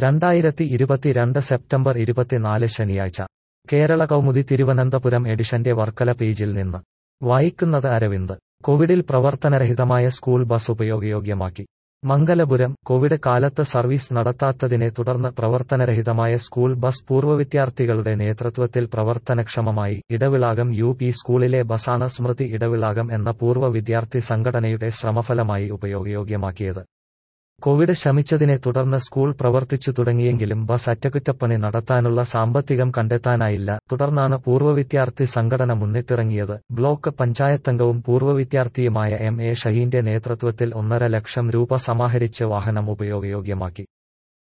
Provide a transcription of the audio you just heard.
രണ്ടായിരത്തി ഇരുപത്തിരണ്ട് സെപ്റ്റംബർ ഇരുപത്തിനാല് ശനിയാഴ്ച കേരള കൗമുദി തിരുവനന്തപുരം എഡിഷന്റെ വർക്കല പേജിൽ നിന്ന് വായിക്കുന്നത് അരവിന്ദ് കോവിഡിൽ പ്രവർത്തനരഹിതമായ സ്കൂൾ ബസ് ഉപയോഗയോഗ്യമാക്കി മംഗലപുരം കോവിഡ് കാലത്ത് സർവീസ് നടത്താത്തതിനെ തുടർന്ന് പ്രവർത്തനരഹിതമായ സ്കൂൾ ബസ് പൂർവ്വ വിദ്യാർത്ഥികളുടെ നേതൃത്വത്തിൽ പ്രവർത്തനക്ഷമമായി ഇടവിളാകം യു പി സ്കൂളിലെ ബസാണ് സ്മൃതി ഇടവിളാകം എന്ന പൂർവ്വ വിദ്യാർത്ഥി സംഘടനയുടെ ശ്രമഫലമായി ഉപയോഗയോഗ്യമാക്കിയത് കോവിഡ് ശമിച്ചതിനെ തുടർന്ന് സ്കൂൾ പ്രവർത്തിച്ചു തുടങ്ങിയെങ്കിലും ബസ് അറ്റകുറ്റപ്പണി നടത്താനുള്ള സാമ്പത്തികം കണ്ടെത്താനായില്ല തുടർന്നാണ് പൂർവ്വ വിദ്യാർത്ഥി സംഘടന മുന്നിട്ടിറങ്ങിയത് ബ്ലോക്ക് പഞ്ചായത്തംഗവും പൂർവ്വ വിദ്യാർത്ഥിയുമായ എം എ ഷഹീന്റെ നേതൃത്വത്തിൽ ഒന്നര ലക്ഷം രൂപ സമാഹരിച്ച് വാഹനം ഉപയോഗയോഗ്യമാക്കി